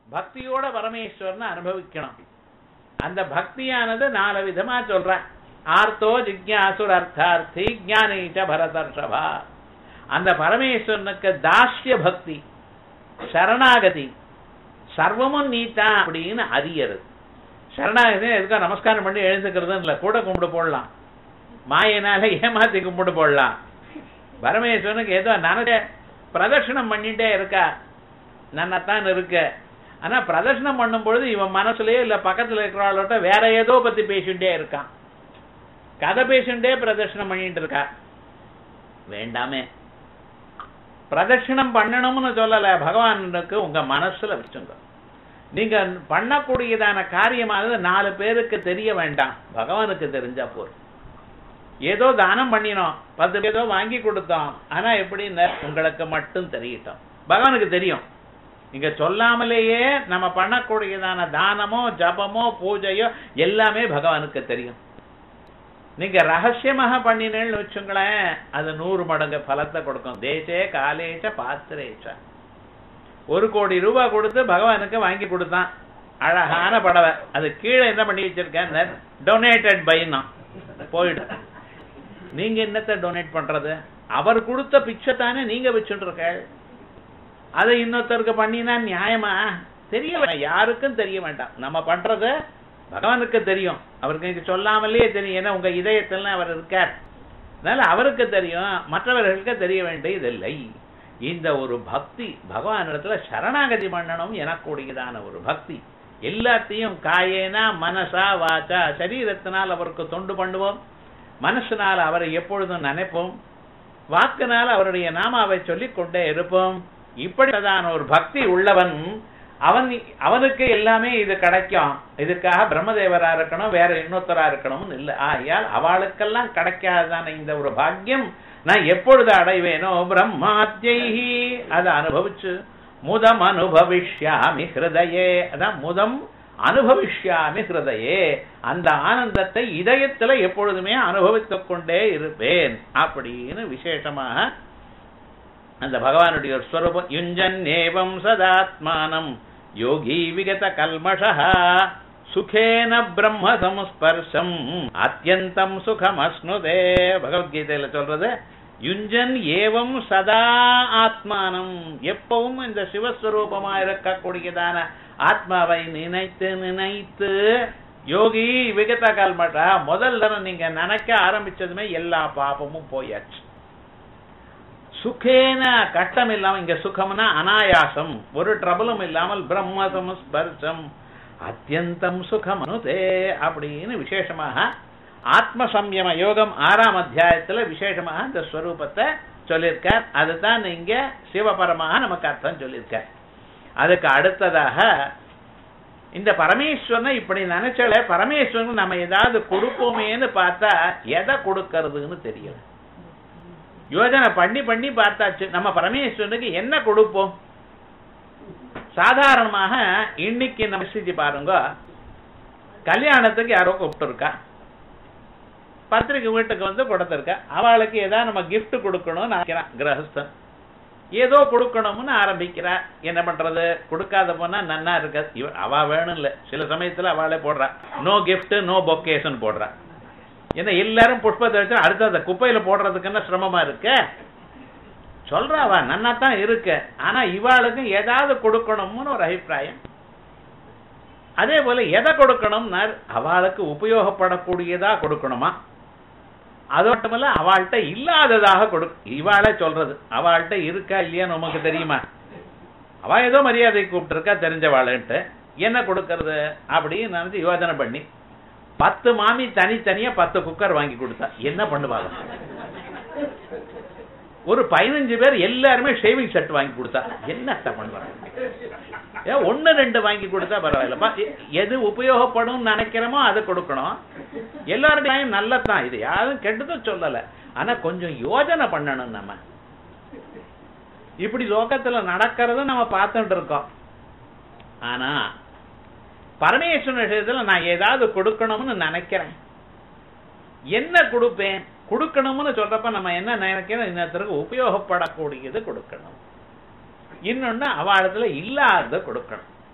பக்தியோட பரமேஸ்வரனை அனுபவிக்கணும் அந்த பக்தியானது நாலு விதமா சொல்ற ஆர்த்தோ ஜிக்யாசுர் அர்த்தார்த்தி ஜானீச்ச பரதர்ஷபா அந்த பரமேஸ்வரனுக்கு தாஸ்ய பக்தி சரணாகதி சர்வமும் நீதான் அப்படின்னு அறியறது சரணாகதி எதுக்கோ நமஸ்காரம் பண்ணி எழுந்துக்கிறது இல்லை கூட கும்பிட்டு போடலாம் மாயினால ஏமாத்தி கும்பிட்டு போடலாம் பரமேஸ்வரனுக்கு ஏதோ நினைச்ச பிரதட்சணம் பண்ணிட்டே இருக்கா நன்னத்தான் இருக்க ஆனா பிரதர்ஷனம் பண்ணும் பொழுது இவன் மனசுலயே இல்ல பக்கத்துல இருக்கிறவளோட வேற ஏதோ பத்தி பேசிட்டே இருக்கான் கதை பேசிட்டே பிரதர்ஷனம் பண்ணிட்டு இருக்கா வேண்டாமே பிரதட்சிணம் பண்ணணும்னு சொல்லல பகவானுக்கு உங்க மனசுல வச்சுங்க நீங்க பண்ணக்கூடியதான காரியமானது நாலு பேருக்கு தெரிய வேண்டாம் பகவானுக்கு தெரிஞ்சா போதும் ஏதோ தானம் பண்ணினோம் பத்து ஏதோ வாங்கி கொடுத்தோம் ஆனா எப்படின்னு உங்களுக்கு மட்டும் தெரியட்டும் பகவானுக்கு தெரியும் நீங்க சொல்லாமலேயே நம்ம பண்ணக்கூடியதான தானமோ ஜபமோ பூஜையோ எல்லாமே பகவானுக்கு தெரியும் நீங்க ரகசியமாக பண்ணினேன்னு வச்சுங்களேன் அது நூறு மடங்கு பலத்தை கொடுக்கும் தேசே காலேச்ச பாத்திரேச்ச ஒரு கோடி ரூபாய் கொடுத்து பகவானுக்கு வாங்கி கொடுத்தான் அழகான படவை அது கீழே என்ன பண்ணி வச்சிருக்கேன் டொனேட்டட் பைனா போயிடும் நீங்க என்னத்தை டொனேட் பண்றது அவர் கொடுத்த பிச்சை தானே நீங்க வச்சுட்டு இருக்க அதை இன்னொருத்தருக்கு பண்ணினா நியாயமா தெரிய வேண்டாம் யாருக்கும் தெரிய வேண்டாம் நம்ம பண்றது பகவானுக்கு தெரியும் அவருக்கு இங்க சொல்லாமலே தெரியும் ஏன்னா உங்க இதயத்துல அவர் இருக்கார் அதனால அவருக்கு தெரியும் மற்றவர்களுக்கு தெரிய வேண்டியதில்லை இந்த ஒரு பக்தி பகவானிடத்துல சரணாகதி பண்ணணும் எனக்கூடியதான ஒரு பக்தி எல்லாத்தையும் காயேனா மனசா வாச்சா சரீரத்தினால் அவருக்கு தொண்டு பண்ணுவோம் மனசினால் அவரை எப்பொழுதும் நினைப்போம் வாக்கினால் அவருடைய நாமாவை சொல்லிக் கொண்டே இருப்போம் இப்படிதான ஒரு பக்தி உள்ளவன் அவன் அவனுக்கு எல்லாமே இது கிடைக்கும் இதுக்காக பிரம்மதேவரா இருக்கணும் வேற இன்னொருத்தரா இருக்கணும்னு இல்லை ஆகையால் அவளுக்கெல்லாம் கிடைக்காதான இந்த ஒரு பாக்கியம் நான் எப்பொழுது அடைவேனோ பிரம்மாத்யைஹி அதை அனுபவிச்சு முதம் அனுபவிஷ்யாமி ஹிருதயே அதான் முதம் அனுபவிஷ்யாமி ஹிருதயே அந்த ஆனந்தத்தை இதயத்துல எப்பொழுதுமே அனுபவித்துக் கொண்டே இருப்பேன் அப்படின்னு விசேஷமாக அந்த பகவானுடைய ஒரு ஸ்வரூபம் யுஞ்சன் ஏவம் சதாத்மானம் யோகி விகத கல்மஷா சுகேன பிரம்ம சம்ஸ்பர்ஷம் அத்தியந்தம் சுகம் அஸ்னுதே பகவத்கீதையில சொல்றது யுஞ்சன் ஏவம் சதா ஆத்மானம் எப்பவும் இந்த சிவஸ்வரூபமா இருக்கக்கூடியதான ஆத்மாவை நினைத்து நினைத்து யோகி விகத கல்மட்டா முதல்ல நீங்க நினைக்க ஆரம்பிச்சதுமே எல்லா பாபமும் போயாச்சு சுகேன கஷ்டம் இல்லாம இங்க சுகம்னா அனாயாசம் ஒரு ட்ரபுளும் இல்லாமல் பிரம்ம சமஸ்பர்ஷம் அத்தியந்தம் சுகம் அனுதே அப்படின்னு விசேஷமாக ஆத்ம சம்யம யோகம் ஆறாம் அத்தியாயத்துல விசேஷமாக இந்த ஸ்வரூபத்தை சொல்லியிருக்கார் அதுதான் இங்க சிவபரமாக நமக்கு அர்த்தம் சொல்லியிருக்கார் அதுக்கு அடுத்ததாக இந்த பரமேஸ்வரனை இப்படி நினைச்சல பரமேஸ்வரன் நம்ம ஏதாவது கொடுப்போமேன்னு பார்த்தா எதை கொடுக்கறதுன்னு தெரியல யோஜனை பண்ணி பண்ணி பார்த்தாச்சு நம்ம பரமேஸ்வரனுக்கு என்ன கொடுப்போம் சாதாரணமாக இன்னைக்கு நம்ம மெசேஜ் பாருங்க கல்யாணத்துக்கு யாரோ கூப்பிட்டுருக்கா பத்திரிக்கை வீட்டுக்கு வந்து கொடுத்துருக்கா அவளுக்கு ஏதாவது நம்ம gift கொடுக்கணும்னு நினைக்கிறான் கிரகஸ்தன் ஏதோ கொடுக்கணும்னு ஆரம்பிக்கிறா என்ன பண்றது கொடுக்காத போனா நன்னா இருக்காது இவ அவ வேணும் இல்ல சில சமயத்துல அவளே போடுறா நோ gift நோ பொக்கேஷன் போடுறா ஏன்னா எல்லாரும் புஷ்பத்தை வச்சு அடுத்து அந்த குப்பையில போடுறதுக்குன்னு சிரமமா இருக்க சொல்றாவா நன்னா தான் இருக்கு ஆனா இவாளுக்கு ஏதாவது கொடுக்கணும்னு ஒரு அபிப்பிராயம் அதே போல எதை கொடுக்கணும்னா அவளுக்கு உபயோகப்படக்கூடியதா கொடுக்கணுமா அது மட்டுமல்ல அவள்கிட்ட இல்லாததாக கொடு இவாளே சொல்றது அவள்கிட்ட இருக்கா இல்லையா நமக்கு தெரியுமா அவ ஏதோ மரியாதை கூப்பிட்டுருக்கா தெரிஞ்சவாளுன்ட்டு என்ன கொடுக்கறது அப்படின்னு நினைச்சு யோசனை பண்ணி பத்து மாமி தனித்தனியா பத்து குக்கர் வாங்கி கொடுத்தா என்ன பண்ணுவாங்க ஒரு பதினஞ்சு பேர் எல்லாருமே ஷேவிங் செட் வாங்கி கொடுத்தா என்னத்த பண்ணுவாங்க ஏன் ஒன்னு ரெண்டு வாங்கி கொடுத்தா பரவாயில்லப்பா எ- எது உபயோகப்படும் நினைக்கிறோமோ அதை கொடுக்கணும் எல்லாருடையும் நல்லதான் இது யாரும் கெட்டதும் சொல்லல ஆனா கொஞ்சம் யோஜனை பண்ணணும் நம்ம இப்படி லோகத்துல நடக்கிறதும் நம்ம பார்த்துட்டு இருக்கோம் ஆனா பரமேஸ்வரன் விஷயத்துல நான் ஏதாவது கொடுக்கணும்னு நினைக்கிறேன் என்ன கொடுப்பேன் கொடுக்கணும்னு சொல்றப்ப நம்ம என்ன நினைக்கிறோம் இன்னொருத்தருக்கு உபயோகப்படக்கூடியது கொடுக்கணும் இன்னொன்னு அவ இடத்துல இல்லாத கொடுக்கணும்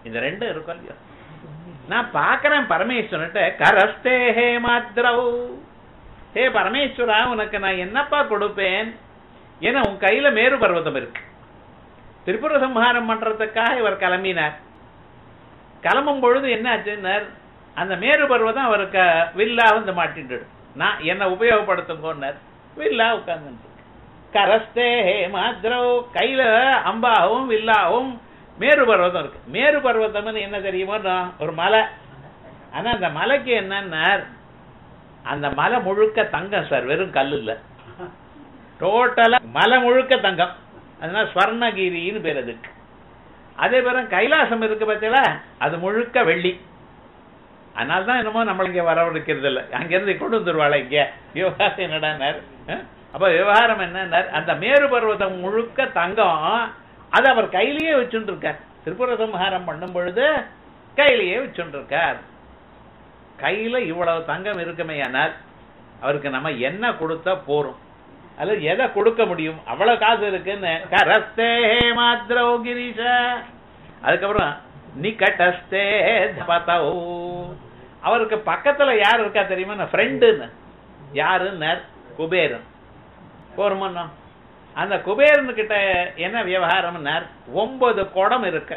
இந்த ரெண்டும் இருக்கும் இல்லையோ நான் பார்க்கறேன் பரமேஸ்வரன்ட்ட கரஸ்தே ஹே மாத்ரவ் ஹே பரமேஸ்வரா உனக்கு நான் என்னப்பா கொடுப்பேன் ஏன்னா உன் கையில மேரு பர்வதம் இருக்கு திரிபுர சம்ஹாரம் பண்றதுக்காக இவர் கிளம்பினார் கிளம்பும் பொழுது என்ன ஆச்சுன்னார் அந்த மேரு பர்வதம் அவருக்கு வில்லா வந்து மாட்டிட்டு நான் என்ன உபயோகப்படுத்துங்கன்னார் வில்லா உட்கார்ந்து கரஸ்தே ஹே மாத்ரவ் கையில அம்பாவும் வில்லாவும் மேரு பர்வதம் இருக்கு மேரு பர்வதம்னு என்ன தெரியுமோ நான் ஒரு மலை ஆனா அந்த மலைக்கு என்னன்னா அந்த மலை முழுக்க தங்கம் சார் வெறும் கல் இல்ல டோட்டலா மலை முழுக்க தங்கம் அதனால ஸ்வர்ணகிரின்னு பேர் அதுக்கு அதே பேர கைலாசம் இருக்கு பார்த்தீங்களா அது முழுக்க வெள்ளி அதனால தான் என்னமோ நம்மள இங்க வரவழைக்கிறது இல்லை அங்கிருந்து கொண்டு வந்துருவாள் இங்க விவகாரம் என்னடானார் அஹ்? அப்ப விவகாரம் என்னன்னார் அந்த மேரு பர்வதம் முழுக்க தங்கம் அது அவர் கையிலேயே வச்சுட்டு இருக்கார் திரிபுர சம்ஹாரம் பண்ணும் பொழுது கையிலேயே வச்சுட்டு இருக்கார் கையில இவ்வளவு தங்கம் இருக்குமே ஆனால் அவருக்கு நம்ம என்ன கொடுத்தா போறோம் அல்லது எதை கொடுக்க முடியும் அவ்வளவு காசு இருக்குன்னு கரஸ்தே மாத்ரோ கிரீஷ அதுக்கப்புறம் நிகட்டஸ்தே தபதௌ அவருக்கு பக்கத்துல யார் இருக்கா தெரியுமா ஃப்ரெண்டுன்னு யாருன்னு குபேரன் போருமன்னோ அந்த குபேரன் கிட்ட என்ன விவகாரம்னார் ஒன்பது குடம் இருக்கு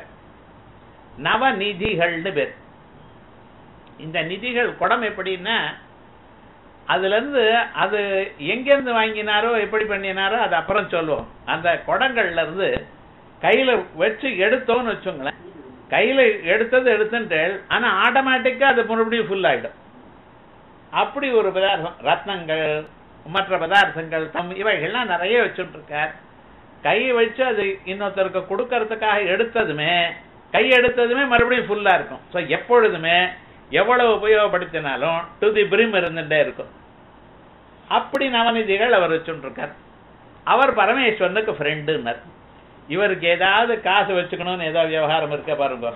நவநிதிகள்னு பேர் இந்த நிதிகள் குடம் எப்படின்னா அதுல இருந்து அது எங்கேருந்து வாங்கினாரோ எப்படி பண்ணினாரோ அது அப்புறம் சொல்லுவோம் அந்த குடங்கள்ல இருந்து கையில வச்சு எடுத்தோம்னு வச்சுங்களேன் கையில எடுத்தது எடுத்துட்டு ஆனா ஆட்டோமேட்டிக்கா அது மறுபடியும் ஃபுல் ஆயிடும் அப்படி ஒரு பதார்த்தம் ரத்னங்கள் மற்ற பதார்த்தங்கள் தம் இவைகள்லாம் நிறைய வச்சுட்டு இருக்கார் கையை வச்சு அது இன்னொருத்தருக்கு கொடுக்கறதுக்காக எடுத்ததுமே கை எடுத்ததுமே மறுபடியும் ஃபுல்லா இருக்கும் ஸோ எப்பொழுதுமே எவ்வளவு உபயோகப்படுத்தினாலும் டு தி பிரிம் இருந்துட்டே இருக்கும் அப்படி நவநிதிகள் அவர் வச்சுருக்கார் அவர் பரமேஸ்வரனுக்கு ஃப்ரெண்டுன்னர் இவருக்கு ஏதாவது காசு வச்சுக்கணும்னு ஏதாவது விவகாரம் இருக்க பாருங்க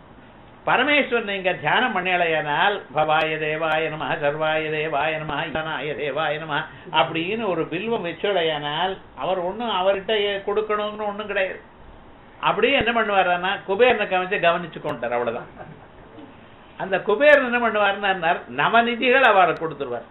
பரமேஸ்வரன் நீங்க தியானம் பண்ணலையானால் பவாய தேவாய நம சர்வாய தேவாய நம ஈசனாய தேவாய நம அப்படின்னு ஒரு பில்வம் வச்சுடையானால் அவர் ஒண்ணும் அவர்கிட்ட ஏ- கொடுக்கணும்னு ஒண்ணும் கிடையாது அப்படியே என்ன பண்ணுவாருன்னா குபேரனை கவனிச்சு கவனிச்சு கொண்டார் அவ்வளவுதான் அந்த குபேரன் என்ன பண்ணுவாருன்னா நவநிதிகள் அவரை கொடுத்துருவார்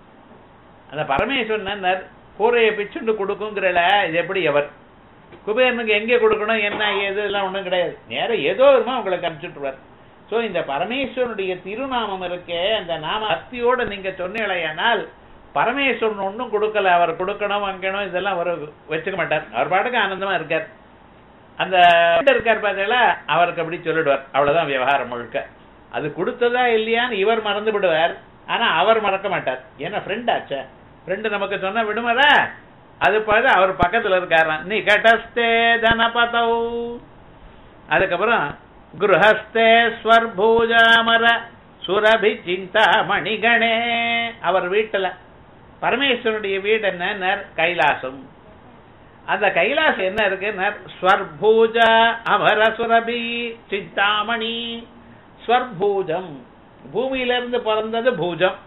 அந்த பரமேஸ்வரன் கூரையை பிச்சுண்டு கொடுக்குங்கிறல இது எப்படி அவர் குபேரனுக்கு எங்கே கொடுக்கணும் என்ன ஏது எல்லாம் ஒண்ணும் கிடையாது நேரம் ஏதோ வருமா உங்களுக்கு அனுப்பிச்சுட்டுருவார் சோ இந்த பரமேஸ்வரனுடைய திருநாமம் இருக்கே அந்த நாம அஸ்தியோட நீங்க சொன்னீங்களேயானால் பரமேஸ்வரன் ஒண்ணும் கொடுக்கல அவர் கொடுக்கணும் வாங்கணும் இதெல்லாம் அவர் வச்சுக்க மாட்டார் அவர் பாட்டுக்கு ஆனந்தமா இருக்கார் அந்த இருக்கார் பார்த்தீங்களா அவருக்கு அப்படி சொல்லிடுவார் அவ்வளவுதான் விவகாரம் முழுக்க அது கொடுத்ததா இல்லையான்னு இவர் மறந்து விடுவார் ஆனா அவர் மறக்க மாட்டார் ஏன்னா ஃப்ரெண்ட் ஆச்சே ஃப்ரெண்டு நமக்கு சொன்னா விடுமாதா அது பாரு அவர் பக்கத்துல இருக்காராம் நீ கட்டஸ்தே தனபதௌ அதுக்கப்புறம் குருஹஸ்தே ஸ்வர்பூஜாமர சுரபி சிந்தா மணிகணே அவர் வீட்டுல பரமேஸ்வரனுடைய வீடு என்ன கைலாசம் அந்த கைலாசம் என்ன இருக்கு ஸ்வர்பூஜா அமர சுரபி சிந்தாமணி ஸ்வர்பூஜம் பூமியில இருந்து பிறந்தது பூஜம்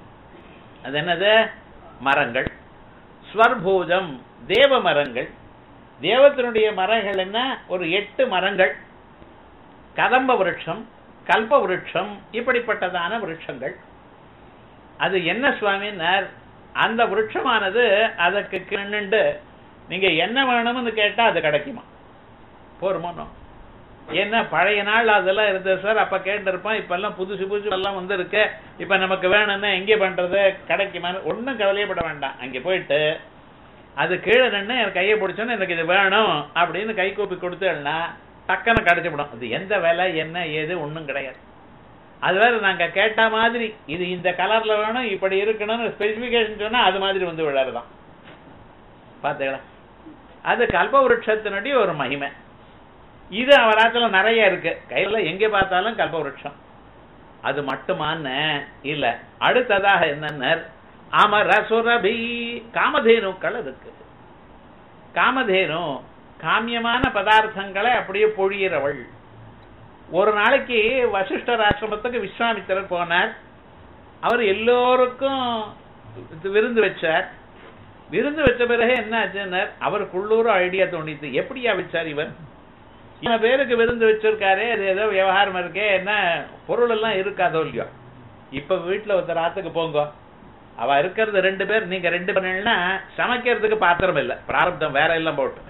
அது என்னது மரங்கள் ஸ்வர்பூஜம் தேவ மரங்கள் தேவத்தினுடைய மரங்கள் என்ன ஒரு எட்டு மரங்கள் கதம்ப விருட்சம் கல்ப விருட்சம் இப்படிப்பட்டதான விருட்சங்கள் அது என்ன சுவாமின்னார் அந்த விருட்சமானது அதற்கு கிண்ணுண்டு நீங்க என்ன வேணும்னு கேட்டா அது கிடைக்குமா போருமோ என்ன பழைய நாள் அதெல்லாம் இருந்தது சார் அப்ப கேட்டிருப்போம் இப்ப எல்லாம் புதுசு புதுசு எல்லாம் வந்திருக்கு இப்ப நமக்கு வேணும்னா எங்கே பண்றது கிடைக்குமா ஒன்றும் கவலையப்பட வேண்டாம் அங்க போயிட்டு அது கீழே நின்று எனக்கு கையை பிடிச்சோன்னு எனக்கு இது வேணும் அப்படின்னு கை கூப்பி கொடுத்தேன்னா டக்குன்னு கிடைச்சிவிடும் அது எந்த விலை என்ன ஏது ஒண்ணும் கிடையாது அது வேற நாங்க கேட்ட மாதிரி இது இந்த கலர்ல வேணும் இப்படி இருக்கணும்னு ஸ்பெசிபிகேஷன் சொன்னா அது மாதிரி வந்து விழறதான் பாத்தீங்களா அது கல்ப விருட்சத்தினுடைய ஒரு மகிமை இது அவராத்துல நிறைய இருக்கு கையில எங்க பார்த்தாலும் கல்ப விருட்சம் அது மட்டுமான்னு இல்ல அடுத்ததாக என்னன்னு அமர சுரபி காமதேனுக்கள் இருக்கு காமதேனு காமியமான பதார்த்தங்களை அப்படியே பொழியிறவள் ஒரு நாளைக்கு வசிஷ்டர் ஆசிரமத்துக்கு விஸ்வாமித்திரர் போனார் அவர் எல்லோருக்கும் விருந்து வச்சார் விருந்து வச்ச பிறகு என்ன ஆச்சுன்னார் அவருக்குள்ளூர ஐடியா தோணித்து எப்படியா வச்சார் இவர் இத்தனை பேருக்கு விருந்து வச்சிருக்காரு அது ஏதோ விவகாரம் இருக்கே என்ன பொருள் எல்லாம் இருக்காதோ இல்லையோ இப்ப வீட்டுல ஒருத்தர் ஆத்துக்கு போங்க அவ இருக்கிறது ரெண்டு பேர் நீங்க ரெண்டு பண்ணா சமைக்கிறதுக்கு பாத்திரம் இல்ல பிராரப்தம் வேற எல்லாம் போட்டு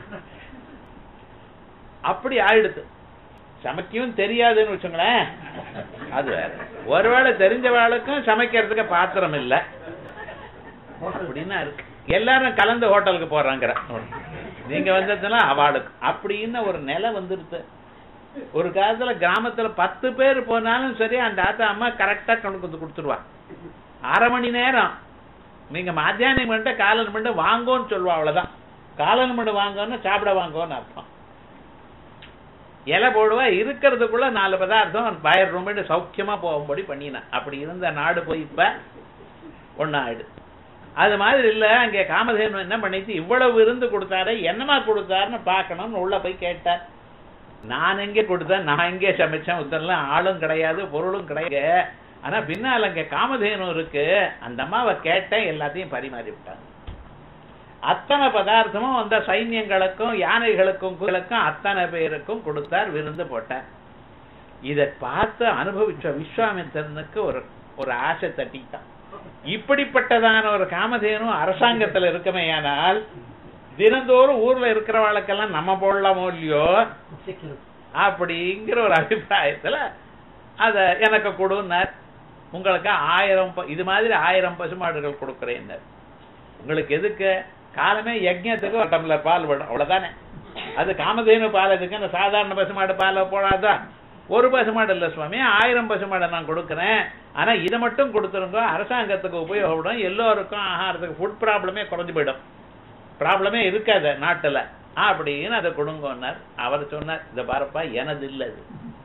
அப்படி ஆயிடுது சமைக்கவும் தெரியாதுன்னு வச்சுங்களேன் அது வேற ஒருவேளை தெரிஞ்சவாளுக்கும் சமைக்கிறதுக்கு பாத்திரம் இல்ல அப்படின்னா இருக்கு எல்லாரும் கலந்து ஹோட்டலுக்கு போறாங்கிற நீங்க வந்ததுன்னா அவளுக்கு அப்படின்னு ஒரு நிலை வந்துருது ஒரு காலத்துல கிராமத்துல பத்து பேர் போனாலும் சரி அந்த ஆத்தா அம்மா கரெக்டா கொண்டு வந்து கொடுத்துருவா அரை மணி நேரம் நீங்க மத்தியானம் மட்டும் காலன் மட்டும் வாங்கோன்னு சொல்லுவா அவ்வளவுதான் காலன் மட்டும் வாங்கன்னு சாப்பிட வாங்கோன்னு அர்த்தம் இலை போடுவா இருக்கிறதுக்குள்ள நாலு பதார்த்தம் பயர் ரொம்ப சௌக்கியமா போகும்படி பண்ணினா அப்படி இருந்த நாடு போய் இப்ப ஒன்னாயிடு அது மாதிரி இல்ல அங்க காமதேனு என்ன பண்ணிச்சு இவ்வளவு விருந்து கொடுத்தாரு என்னமா கொடுத்தாருன்னு பார்க்கணும்னு உள்ள போய் கேட்டார் நான் எங்க கொடுத்தேன் நான் எங்கே சமைச்சேன் இதெல்லாம் ஆளும் கிடையாது பொருளும் கிடையாது ஆனா பின்னால் அங்க காமதேனு இருக்கு அந்த அம்மாவை கேட்டேன் எல்லாத்தையும் பரிமாறி விட்டாங்க அத்தனை பதார்த்தமும் அந்த சைன்யங்களுக்கும் யானைகளுக்கும் குதிரைக்கும் அத்தனை பேருக்கும் கொடுத்தார் விருந்து போட்டார் இதை பார்த்து அனுபவிச்ச விஸ்வாமித்திரனுக்கு ஒரு ஒரு ஆசை தட்டிட்டான் இப்படிப்பட்டதான ஒரு காமதேனும் அரசாங்கத்துல இருக்குமேயானால் தினந்தோறும் ஊர்ல இருக்கிறவாளுக்கெல்லாம் நம்ம போடலாமோ இல்லையோ அப்படிங்கிற ஒரு அபிப்பிராயத்துல அத எனக்கு கொடுன்னார் உங்களுக்கு ஆயிரம் ப- இது மாதிரி ஆயிரம் பசுமாடுகள் கொடுக்குறேன் உங்களுக்கு எதுக்கு காலமே யஜ்ஞத்துக்கு ஒரு டம்ளர் பால் விடும் அவ்வளவுதானே அது காமதேனு பால் எதுக்கு அந்த சாதாரண பசுமாடு பாலை போடாதா ஒரு பசுமாடு இல்ல சுவாமி ஆயிரம் பசுமாடை நான் கொடுக்குறேன் ஆனா இதை மட்டும் கொடுத்துருங்க அரசாங்கத்துக்கு உபயோகப்படும் எல்லோருக்கும் ஆகாரத்துக்கு ஃபுட் ப்ராப்ளமே குறைஞ்சு போயிடும் ப்ராப்ளமே இருக்காது நாட்டுல அப்படின்னு அதை கொடுங்கன்னார் அவர் சொன்னார் இதை பாருப்பா எனது இல்ல இது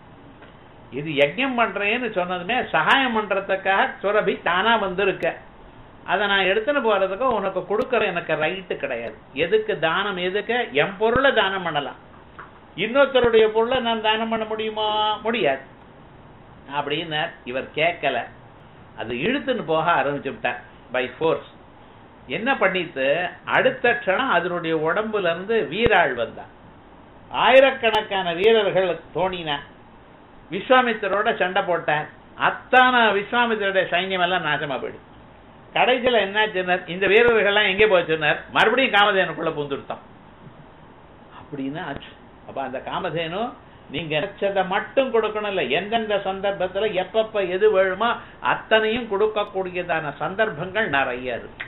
இது யஜ்ஞம் பண்றேன்னு சொன்னதுமே சகாயம் பண்றதுக்காக சுரபி தானா வந்திருக்க அதை நான் எடுத்துன்னு போறதுக்கு உனக்கு கொடுக்கற எனக்கு ரைட்டு கிடையாது எதுக்கு தானம் எதுக்கு என் பொருளை தானம் பண்ணலாம் இன்னொருத்தருடைய பொருளை நான் தானம் பண்ண முடியுமா முடியாது அப்படின்னார் இவர் கேட்கல அது இழுத்துன்னு போக ஆரம்பிச்சு விட்டார் பை ஃபோர்ஸ் என்ன பண்ணிட்டு அடுத்த க்ஷணம் அதனுடைய உடம்புல இருந்து வீராள் வந்தான் ஆயிரக்கணக்கான வீரர்கள் தோணின விஸ்வாமித்திரோட சண்டை போட்டார் அத்தான விஸ்வாமித்திரோட சைன்யம் எல்லாம் நாசமா போயிடுச்சு கடைசியில என்னாச்சுன்னார் இந்த வீரர்கள்லாம் எங்கே போச்சுன்னார் மறுபடியும் காமதேனுக்குள்ள பூந்துடுத்தான் அப்படின்னு ஆச்சு அப்ப அந்த காமதேனு நீங்க நினைச்சதை மட்டும் கொடுக்கணும் இல்ல எந்தெந்த சந்தர்ப்பத்துல எப்பப்ப எது வேணுமோ அத்தனையும் கொடுக்கக்கூடியதான சந்தர்ப்பங்கள் நிறைய இருக்கு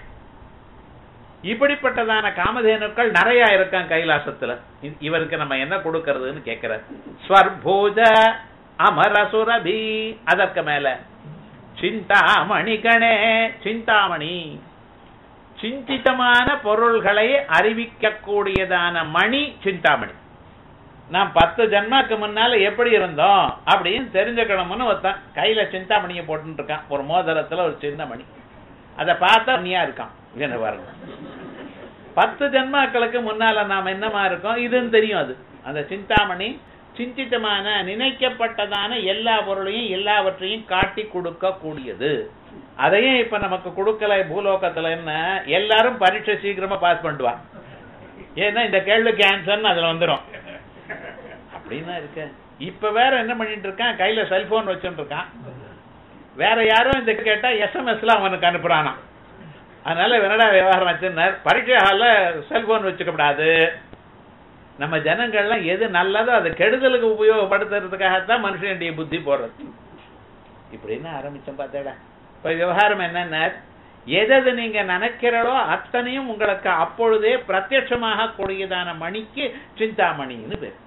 இப்படிப்பட்டதான காமதேனுக்கள் நிறைய இருக்கான் கைலாசத்துல இ- இவருக்கு நம்ம என்ன கொடுக்கறதுன்னு கேட்கிறார் ஸ்வர்பூஜ அமரசுரபி அதற்கு மேல சிந்தாமணி கணே சிந்தாமணி சிந்தித்தமான பொருள்களை அறிவிக்கக்கூடியதான மணி சிந்தாமணி நான் பத்து ஜன்மாக்கு முன்னால எப்படி இருந்தோம் அப்படின்னு தெரிஞ்சுக்கணும்னு ஒருத்தன் கையில சிந்தாமணியை போட்டுட்டு இருக்கான் ஒரு மோதிரத்துல ஒரு சின்ன மணி அதை பார்த்தா மணியா இருக்கான் என்ன பாருங்க பத்து ஜன்மாக்களுக்கு முன்னால நாம என்னமா இருக்கோம் இதுன்னு தெரியும் அது அந்த சிந்தாமணி சிந்தித்தமான நினைக்கப்பட்டதான எல்லா பொருளையும் எல்லாவற்றையும் காட்டி கொடுக்க கூடியது அதையும் இப்ப நமக்கு கொடுக்கல பூலோகத்துல என்ன எல்லாரும் பரீட்சை சீக்கிரமா பாஸ் பண்ணுவா ஏன்னா இந்த கேள்விக்கு ஆன்சர்னு அதுல வந்துரும் அப்படின்னா இருக்க இப்ப வேற என்ன பண்ணிட்டு இருக்கான் கையில செல்போன் வச்சுட்டு இருக்கான் வேற யாரும் இந்த கேட்டா எஸ்எம்எஸ்ல அவனுக்கு அனுப்புறானா அதனால என்னடா விவகாரம் வச்சுன்னார் பரீட்சை ஹாலில் செல்போன் வச்சுக்க கூடாது நம்ம ஜனங்கள்லாம் எது நல்லதோ அதை கெடுதலுக்கு உபயோகப்படுத்துறதுக்காகத்தான் மனுஷனுடைய புத்தி போடுறது இப்படின்னு ஆரம்பிச்சோம் பார்த்தேடா இப்ப விவகாரம் என்னன்னா எதது நீங்க நினைக்கிறளோ அத்தனையும் உங்களுக்கு அப்பொழுதே பிரத்யட்சமாக கூடியதான மணிக்கு சிந்தாமணின்னு பேர்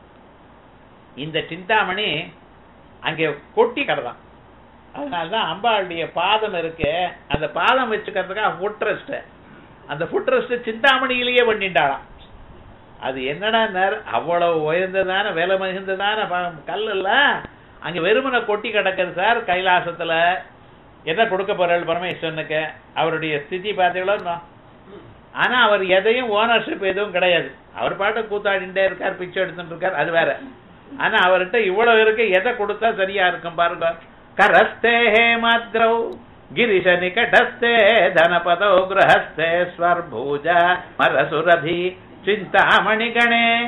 இந்த சிந்தாமணி அங்கே கொட்டி கிடதான் அதனாலதான் அம்பாளுடைய பாதம் இருக்கு அந்த பாதம் வச்சுக்கிறதுக்காக ஃபுட் ரெஸ்ட் அந்த ஃபுட் ரெஸ்ட் சிந்தாமணியிலேயே பண்ணிட்டாளாம் அது என்னடா நேர் அவ்வளவு உயர்ந்ததான விலை மிகுந்ததான ப- கல் இல்ல அங்க வெறுமனை கொட்டி கிடக்குது சார் கைலாசத்துல என்ன கொடுக்க போறாள் பரமேஸ்வரனுக்கு அவருடைய ஸ்திதி பார்த்தீங்களோ இன்னும்? ஆனா அவர் எதையும் ஓனர்ஷிப் எதுவும் கிடையாது அவர் பாட்டு கூத்தாடிண்டே இருக்கார் பிச்சை எடுத்துட்டு இருக்கார் அது வேற ஆனா அவர்கிட்ட இவ்வளவு இருக்கு எதை கொடுத்தா சரியா இருக்கும் பாருங்க கரஸ்தே ஹேமாத்ரௌ ಗಿರಿಶ ನಿಕಟಸ್ಥೆ ಧನಪದೌ ಗೃಹಸ್ಥೆ ಸ್ವರ್ಭೂಜ ಮರಸುರಭಿ ಚಿಂತಾಮಣಿ ಗಣೆ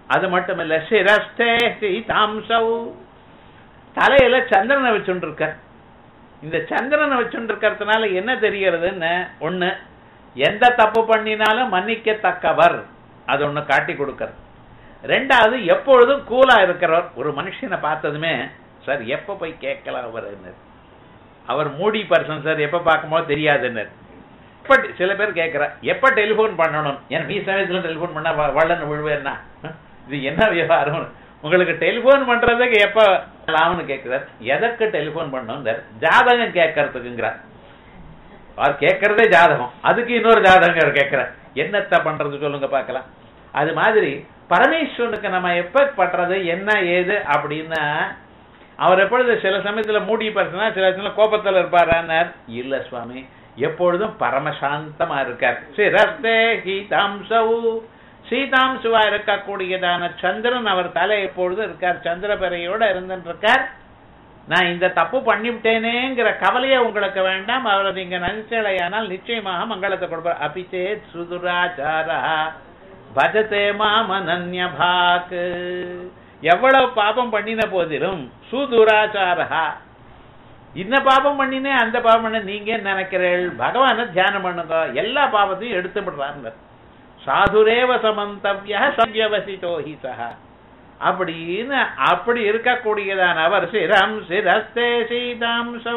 அது மட்டும் இல்ல சிரஸ்தே சீதாம்சௌ தலையில சந்திரனை வச்சுட்டு இருக்க இந்த சந்திரனை வச்சுட்டு இருக்கிறதுனால என்ன தெரியறதுன்னு ஒண்ணு எந்த தப்பு பண்ணினாலும் மன்னிக்கத்தக்கவர் அது ஒண்ணு காட்டி கொடுக்கறது ரெண்டாவது எப்பொழுதும் கூலா இருக்கிறவர் ஒரு மனுஷனை பார்த்ததுமே சார் எப்ப போய் கேட்கலாம் அவர் அவர் மூடி பர்சன் சார் எப்ப பார்க்கும்போது தெரியாதுன்னு எப்ப சில பேர் கேட்கிறா எப்ப டெலிபோன் பண்ணணும் ஏன்னா நீ சமயத்துல டெலிபோன் பண்ணா வ- வள்ளன்னு விழுவேன்னா இது என்ன விவகாரம் உங்களுக்கு டெலிபோன் பண்றதுக்கு எப்ப லாம்னு கேட்கிறார் எதற்கு டெலிபோன் பண்ணணும் ஜாதகம் கேட்கறதுக்குங்கிறார் அவர் கேட்கறதே ஜாதகம் அதுக்கு இன்னொரு ஜாதகம் கேட்கிறார் என்னத்த பண்றது சொல்லுங்க பார்க்கலாம் அது மாதிரி பரமேஸ்வரனுக்கு நம்ம எப்ப பண்றது என்ன ஏது அப்படின்னா அவர் எப்பொழுது சில சமயத்துல மூடி பர்சனா சில சமயத்துல கோபத்துல இருப்பாரான்னார் இல்ல சுவாமி எப்பொழுதும் பரமசாந்தமா இருக்கார் சிரஸ்தே கீதாம்சவு சீதாம்சுவா இருக்கக்கூடியதான சந்திரன் அவர் தலை எப்பொழுதும் இருக்கார் சந்திரபிறையோட இருந்துட்டு இருக்கார் நான் இந்த தப்பு பண்ணிவிட்டேனேங்கிற கவலையே உங்களுக்கு வேண்டாம் அவரை நீங்க நினைச்சலையானால் நிச்சயமாக மங்களத்தை கொடுப்பார் அபிச்சே சுதுராச்சாரா பஜதே மாமனன்ய பாக் எவ்வளவு பாபம் பண்ணின போதிலும் சுதுராச்சாரா இந்த பாபம் பண்ணினே அந்த பாபம் பண்ண நீங்க என்ன நினைக்கிறீர்கள் பகவானை தியானம் பண்ணுங்க எல்லா பாவத்தையும் எடுத்து விடுறாங்க சாதுரேவ சமந்தவ்ய சவ்யவசிதோ ஹி சஹா அப்படின்னு அப்படி இருக்கக்கூடியதான அவர் சிரம் சிரஸ்தே சீதாம்சௌ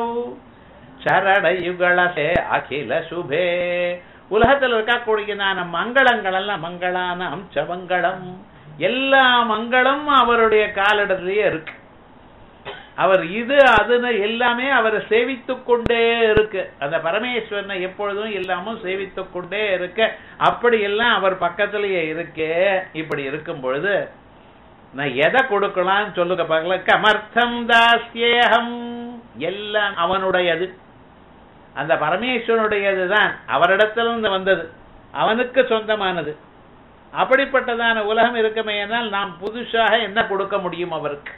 சரடயுகளசே அகில சுபே உலகத்தில் இருக்கக்கூடியதான மங்களங்கள் எல்லாம் மங்களான அம்சமங்களம் எல்லா மங்களம் அவருடைய காலிடத்திலேயே இருக்கு அவர் இது அதுன்னு எல்லாமே அவரை சேவித்துக் கொண்டே இருக்கு அந்த பரமேஸ்வரனை எப்பொழுதும் எல்லாமும் சேவித்துக் கொண்டே இருக்க அப்படி எல்லாம் அவர் பக்கத்திலேயே இருக்கு இப்படி இருக்கும் பொழுது நான் எதை கொடுக்கலாம்னு சொல்லுங்க பார்க்கலாம் கமர்த்தம் தாஸ்யேகம் எல்லாம் அவனுடையது அந்த பரமேஸ்வரனுடையது தான் அவரிடத்திலிருந்து வந்தது அவனுக்கு சொந்தமானது அப்படிப்பட்டதான உலகம் இருக்குமேனால் நாம் புதுசாக என்ன கொடுக்க முடியும் அவருக்கு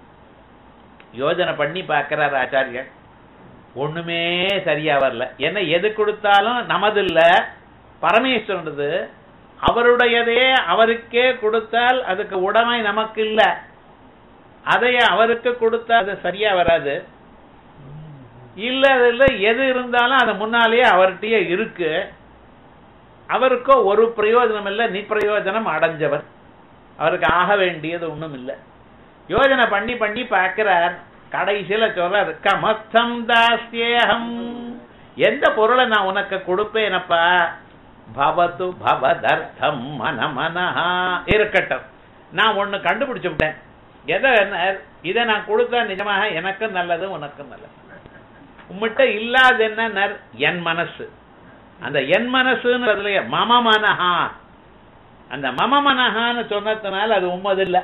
யோஜனை பண்ணி பார்க்கிறார் ஆச்சாரியர் ஒண்ணுமே சரியா வரல ஏன்னா எது கொடுத்தாலும் நமது இல்ல பரமேஸ்வரனது அவருடையதே அவருக்கே கொடுத்தால் அதுக்கு உடைமை நமக்கு இல்ல அதைய அவருக்கு கொடுத்தா அது சரியா வராது இல்ல இல்ல எது இருந்தாலும் அது முன்னாலேயே அவர்கிட்டயே இருக்கு அவருக்கோ ஒரு பிரயோஜனம் இல்ல நிப்பிரயோஜனம் அடைஞ்சவர் அவருக்கு ஆக வேண்டியது ஒண்ணும் இல்லை யோஜனை பண்ணி பண்ணி பார்க்கிறார் கடைசியில சொல்றார் கமஸ்தம் தாஸ்யேகம் எந்த பொருளை நான் உனக்கு கொடுப்பேனப்பா பவது பவதர்த்தம் மனமனஹா இருக்கட்டும் நான் ஒண்ணு கண்டுபிடிச்சு விட்டேன் எதை இதை நான் கொடுத்தா நிஜமாக எனக்கும் நல்லது உனக்கும் நல்லது உம்மிட்ட இல்லாத என்ன என் மனசு அந்த என் மனசுன்னு மம மனஹா அந்த மம மனஹான்னு சொன்னதுனால அது உம்மது இல்லை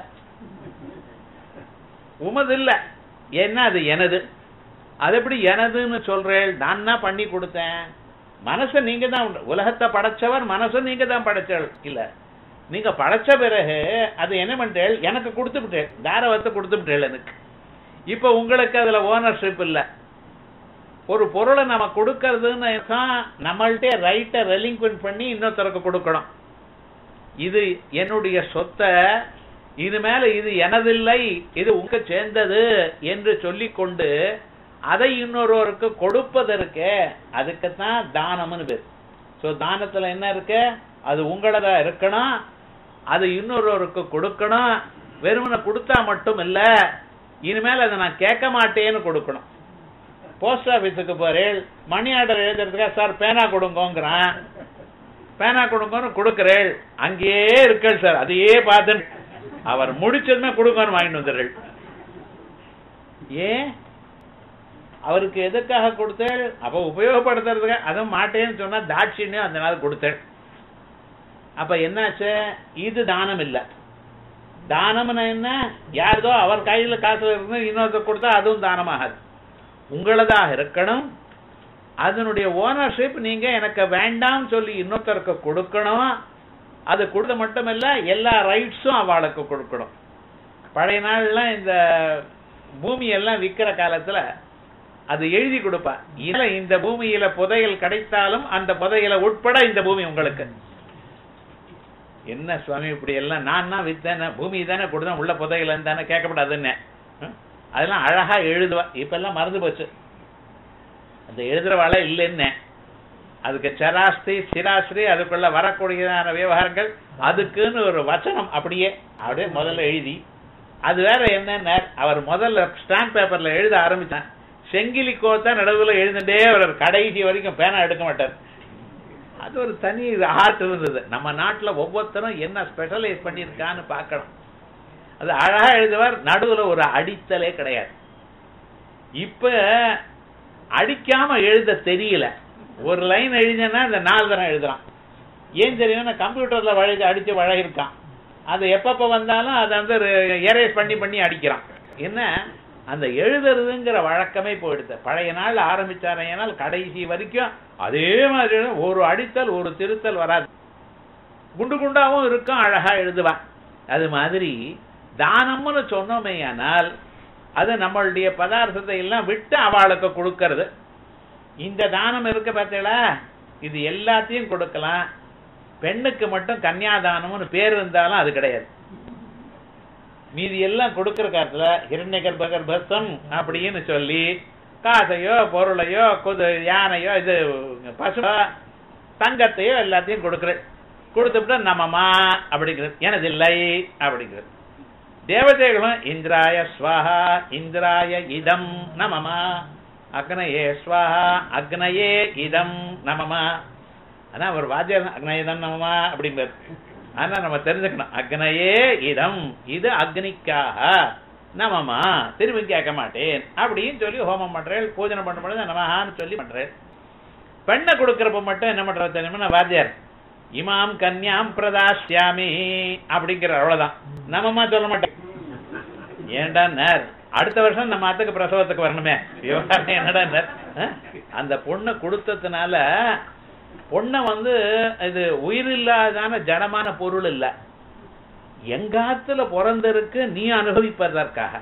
உமது இல்ல ஏன்னா அது எனது அது எப்படி எனதுன்னு சொல்றேன் நான் தான் பண்ணி கொடுத்தேன் மனசை நீங்க தான் உண்டு. உலகத்தை படைச்சவர் மனசை நீங்க தான் படைச்சல் இல்ல நீங்க படைச்ச பிறகு அது என்ன பண்ணிட்டேள் எனக்கு கொடுத்து விட்டேள் தாரவத்தை கொடுத்து விட்டேள் எனக்கு இப்ப உங்களுக்கு அதுல ஓனர்ஷிப் இல்ல ஒரு பொருளை நம்ம கொடுக்கறதுன்னு தான் நம்மள்ட்டே ரைட்டை ரெலிங்க்வென்ட் பண்ணி இன்னொருத்தருக்கு கொடுக்கணும் இது என்னுடைய சொத்தை இது மேல இது எனதில்லை இது உங்க சேர்ந்தது என்று சொல்லிக்கொண்டு அதை இன்னொருவருக்கு கொடுப்பதற்கு அதுக்குத்தான் தானம்னு பேர் சோ தானத்துல என்ன இருக்கு அது உங்களதா இருக்கணும் அது இன்னொருவருக்கு கொடுக்கணும் வெறுமனை கொடுத்தா மட்டும் இல்ல இனிமேல் அதை நான் கேட்க மாட்டேன்னு கொடுக்கணும் போஸ்ட் ஆபீஸுக்கு போறேன் மணி ஆர்டர் எழுதுறதுக்காக சார் பேனா கொடுங்கோங்கிறான் பேனா கொடுங்கன்னு கொடுக்குறேள் அங்கேயே இருக்கள் சார் அதையே பார்த்து அவர் முடிச்சதுமே கொடுங்கன்னு வாங்கிட்டு வந்துடுறேள் ஏன் அவருக்கு எதுக்காக கொடுத்தேள் அப்ப உபயோகப்படுத்துறதுக்கு அதுவும் மாட்டேன்னு சொன்னா தாட்சியம் அந்த நாள் கொடுத்தேள் அப்ப என்னாச்சு இது தானம் இல்ல தானம்னா என்ன யாருதோ அவர் கையில காசு இருந்து இன்னொருத்தர் கொடுத்தா அதுவும் தானமாகாது உங்களதாக இருக்கணும் அதனுடைய ஓனர்ஷிப் நீங்க எனக்கு வேண்டாம் சொல்லி இன்னொருத்தருக்கு கொடுக்கணும் அது கொடுத்த மட்டுமல்ல எல்லா ரைட்ஸும் அவளுக்கு கொடுக்கணும் பழைய நாள்லாம் இந்த பூமி எல்லாம் விற்கிற காலத்துல அது எழுதி கொடுப்பா இல்ல இந்த பூமியில புதையல் கிடைத்தாலும் அந்த புதையல உட்பட இந்த பூமி உங்களுக்கு என்ன சுவாமி இப்படி எல்லாம் நான் தான் வித்தேன் பூமி தானே கொடுத்தேன் உள்ள புதையலன்னு தானே கேட்கப்படாதுன்னு ம்? அதெல்லாம் அழகா எழுதுவா இப்பெல்லாம் மறந்து போச்சு அந்த எழுதுறவாள இல்லைன்னு அதுக்கு சராஸ்தி சிராஸ்திரி அதுக்குள்ள வரக்கூடியதான விவகாரங்கள் அதுக்குன்னு ஒரு வச்சனம் அப்படியே அப்படியே முதல்ல எழுதி அது வேற என்னன்னா அவர் முதல்ல ஸ்டாம்ப் பேப்பர்ல எழுத ஆரம்பிச்சான் செங்கிலி கோத்தா நடுவுல எழுந்துட்டே அவர் கடைசி வரைக்கும் பேனா எடுக்க மாட்டார் அது ஒரு தனி ஆர்ட் இருந்தது நம்ம நாட்டுல ஒவ்வொருத்தரும் என்ன ஸ்பெஷலைஸ் பண்ணியிருக்கான்னு பார்க்கணும் அது அழகா எழுதுவார் நடுவுல ஒரு அடித்தலே கிடையாது இப்ப அடிக்காம எழுத தெரியல ஒரு லைன் எழுதினா இந்த நாலு தரம் எழுதுறான் ஏன் தெரியும்னா கம்ப்யூட்டர்ல வழி அடிச்சு வழகிருக்கான் அது எப்பப்ப வந்தாலும் அதை வந்து எரேஸ் பண்ணி பண்ணி அடிக்கிறான் என்ன அந்த எழுதுறதுங்கிற வழக்கமே போயிடுது பழைய நாள் ஆரம்பிச்சாரையானால் கடைசி வரைக்கும் அதே மாதிரி ஒரு அடித்தல் ஒரு திருத்தல் வராது குண்டு குண்டாவும் இருக்கும் அழகா எழுதுவான் அது மாதிரி தானம்னு சொன்னோமேயானால் அது நம்மளுடைய பதார்த்தத்தை எல்லாம் விட்டு அவளுக்கு கொடுக்கறது இந்த தானம் இருக்கு பார்த்தீங்களா இது எல்லாத்தையும் கொடுக்கலாம் பெண்ணுக்கு மட்டும் கன்னியாதானம்னு பேர் இருந்தாலும் அது கிடையாது மீதி எல்லாம் கொடுக்கிற காலத்துல இரண்ய கர்ப்ப கர்ப்பஸ்தம் அப்படின்னு சொல்லி காசையோ பொருளையோ குது யானையோ இது பசு தங்கத்தையோ எல்லாத்தையும் கொடுக்குற கொடுத்துவிட்டு நம்மம்மா அப்படிங்கிறது எனது இல்லை அப்படிங்கிறது தேவதைகளும் இந்திராய ஸ்வாஹா இந்திராய இதம் நமமா அக்னயே ஸ்வாஹா அக்னயே இதம் நமமா ஆனா ஒரு வாத்தியார் அக்னயதம் நமமா அப்படிங்கிறார் ஆனா நம்ம தெரிஞ்சுக்கணும் அக்னயே இதம் இது அக்னிக்காக நமமா திரும்பி கேட்க மாட்டேன் அப்படின்னு சொல்லி ஹோமம் பண்றேன் பூஜனை பண்ண பொழுது நமஹான்னு சொல்லி பண்றேன் பெண்ணை கொடுக்கறப்ப மட்டும் என்ன பண்றது தெரியுமா வாத்தியார் இமாம் கன்யாம் பிரதாசியாமி அப்படிங்கிற அவ்வளவுதான் நமமா சொல்ல மாட்டேன் ஏன்டா நேர் அடுத்த வருஷம் நம்ம அத்துக்கு பிரசவத்துக்கு வரணுமே விவகாரம் என்னடா நேர் அஹ்? அந்த பொண்ணை கொடுத்ததுனால பொண்ணை வந்து இது உயிரில்லாதான ஜடமான பொருள் இல்ல எங்காத்துல பிறந்திருக்கு நீ அனுபவிப்பதற்காக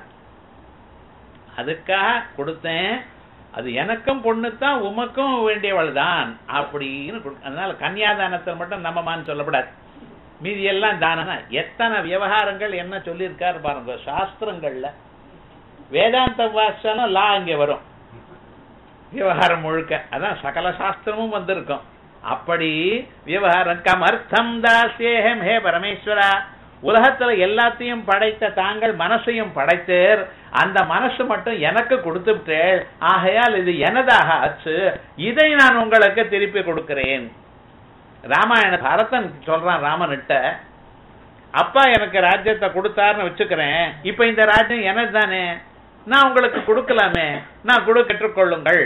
அதுக்காக கொடுத்தேன் அது எனக்கும் பொண்ணுத்தான் உமக்கும் வேண்டியவள் தான் அப்படின்னு கொடு- அதனால கன்னியாதானத்தில் மட்டும் நம்மமான்னு சொல்லப்படாது மீதி எல்லாம் தானனா எத்தனை விவகாரங்கள் என்ன சொல்லியிருக்காரு பாருங்க சாஸ்திரங்கள்ல வேதாந்த வாசனம் லா இங்க வரும் விவகாரம் முழுக்க அதான் சகல சாஸ்திரமும் வந்திருக்கும் அப்படி விவகாரம் கமர்த்தம் தாசியேகம் ஹே பரமேஸ்வரா உலகத்துல எல்லாத்தையும் படைத்த தாங்கள் மனசையும் படைத்தேர் அந்த மனசு மட்டும் எனக்கு கொடுத்துட்டேள் ஆகையால் இது எனதாக ஆச்சு இதை நான் உங்களுக்கு திருப்பி கொடுக்கிறேன் ராமாயண பரதன் சொல்றான் ராமன்கிட்ட அப்பா எனக்கு ராஜ்யத்தை கொடுத்தாருன்னு வச்சுக்கிறேன் இப்ப இந்த ராஜ்யம் எனது தானே நான் உங்களுக்கு கொடுக்கலாமே நான் கொடு பெற்றுக்கொள்ளுங்கள்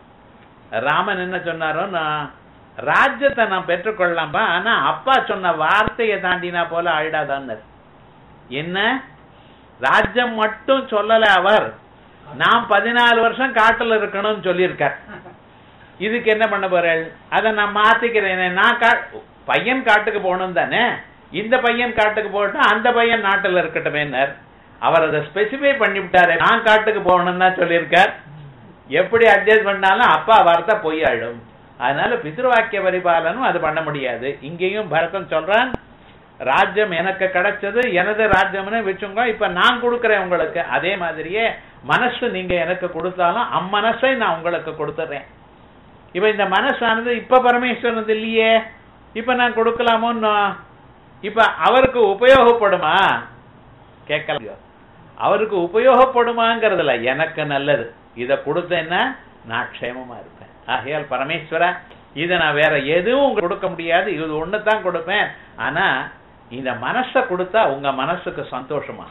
ராமன் என்ன சொன்னாரோ நான் ராஜ்யத்தை நான் பெற்றுக்கொள்ளலாம்பா ஆனா அப்பா சொன்ன வார்த்தையை தாண்டினா போல ஆயிடாதான்னு என்ன ராஜ்யம் மட்டும் சொல்லல அவர் நான் பதினாலு வருஷம் காட்டுல இருக்கணும்னு சொல்லியிருக்கார் இதுக்கு என்ன பண்ண போறேன் அதை நான் மாத்திக்கிறேன் நான் கா பையன் காட்டுக்கு போகணும் தானே இந்த பையன் காட்டுக்கு போகட்டும் அந்த பையன் நாட்டுல இருக்கட்டுமேனர் அவர் அதை ஸ்பெசிஃபை பண்ணிவிட்டாரு நான் காட்டுக்கு போகணும்னு தான் சொல்லியிருக்கார் எப்படி அட்ஜஸ்ட் பண்ணாலும் அப்பா வார்த்தை பொய் ஆயிடும் அதனால பித்ருவாக்கிய பரிபாலனும் அது பண்ண முடியாது இங்கேயும் பரதன் சொல்றான் ராஜ்யம் எனக்கு கிடைச்சது எனது ராஜ்யம்னு வச்சுங்க இப்ப நான் கொடுக்கிறேன் உங்களுக்கு அதே மாதிரியே மனசு நீங்க எனக்கு கொடுத்தாலும் அம்மனசை நான் உங்களுக்கு கொடுத்துறேன் இப்ப இந்த மனசானது இப்ப பரமேஸ்வரனது இல்லையே இப்ப நான் கொடுக்கலாமோன்னு இப்ப அவருக்கு உபயோகப்படுமா கேட்கலாம் அவருக்கு உபயோகப்படுமாங்கிறதுல எனக்கு நல்லது இத கொடுத்தேன்னா நான் க்ஷேமமா இருப்பேன் ஆகையால் பரமேஸ்வரா இதை நான் வேற எதுவும் உங்களுக்கு கொடுக்க முடியாது இது ஒண்ணு தான் கொடுப்பேன் ஆனா இந்த மனசை கொடுத்தா உங்க மனசுக்கு சந்தோஷமா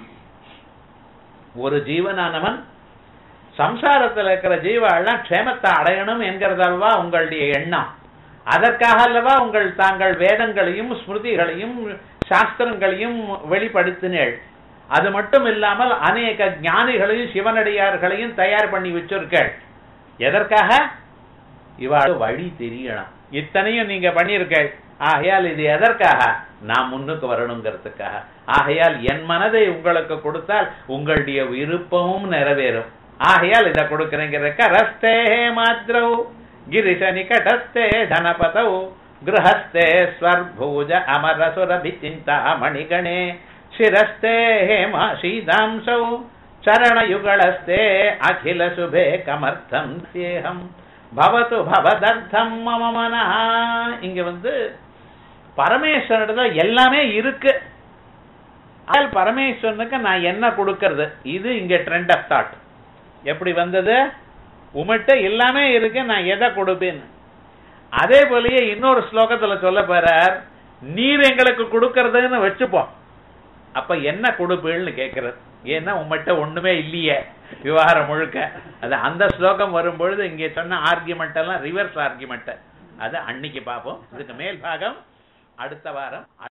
ஒரு ஜீவனானவன் சம்சாரத்தில் இருக்கிற ஜீவாள்லாம் க்ஷேமத்தை அடையணும் என்கிறதல்வா உங்களுடைய எண்ணம் அதற்காக அல்லவா உங்கள் தாங்கள் வேதங்களையும் ஸ்மிருதிகளையும் சாஸ்திரங்களையும் வெளிப்படுத்தினேள் அது மட்டும் இல்லாமல் அநேக ஞானிகளையும் சிவனடியார்களையும் தயார் பண்ணி வச்சிருக்கள் எதற்காக இவாள் வழி தெரியணும் இத்தனையும் நீங்க பண்ணியிருக்கள் ஆகையால் இது எதற்காக நான் முன்னுக்கு வரணுங்கிறதுக்காக ஆகையால் என் மனதை உங்களுக்கு கொடுத்தால் உங்களுடைய விருப்பமும் நிறைவேறும் ஆகையால் இதை கொடுக்கிறேங்கிறக்க ரஸ்தே மாத்ரௌ ಗಿರಿಶ ನಿಕಟಸ್ಥೆ ಧನಪತೌ गृहस्थे स्वर्भूज अमरसुरभिचिन्तामणिगणे शिरस्ते हेमाशीदांसौ चरणयुगलस्ते अखिलशुभे कमर्थं स्येहम् பவத்து பவதர்த்தம் மம மனஹ இங்க வந்து பரமேஸ்வரனிடத்துல எல்லாமே இருக்கு ஆனால் பரமேஸ்வரனுக்கு நான் என்ன கொடுக்கறது இது இங்க ட்ரெண்ட் ஆஃப் தாட் எப்படி வந்தது உமட்ட எல்லாமே இருக்கு நான் எதை கொடுப்பேன் அதே போலயே இன்னொரு ஸ்லோகத்துல சொல்ல போறார் நீர் எங்களுக்கு கொடுக்கறதுன்னு வச்சுப்போம் அப்ப என்ன கொடுப்பீள்னு கேட்கிறது ஏன்னா உம்மட்ட ஒண்ணுமே இல்லையே விவகாரம் முழுக்க அது அந்த ஸ்லோகம் வரும்பொழுது இங்கே சொன்ன ஆர்கியுமெண்ட் எல்லாம் ரிவர்ஸ் ஆர்கியுமெண்ட் அது அன்னைக்கு பார்ப்போம் இதுக்கு மேல் பாகம் அடுத்த வாரம்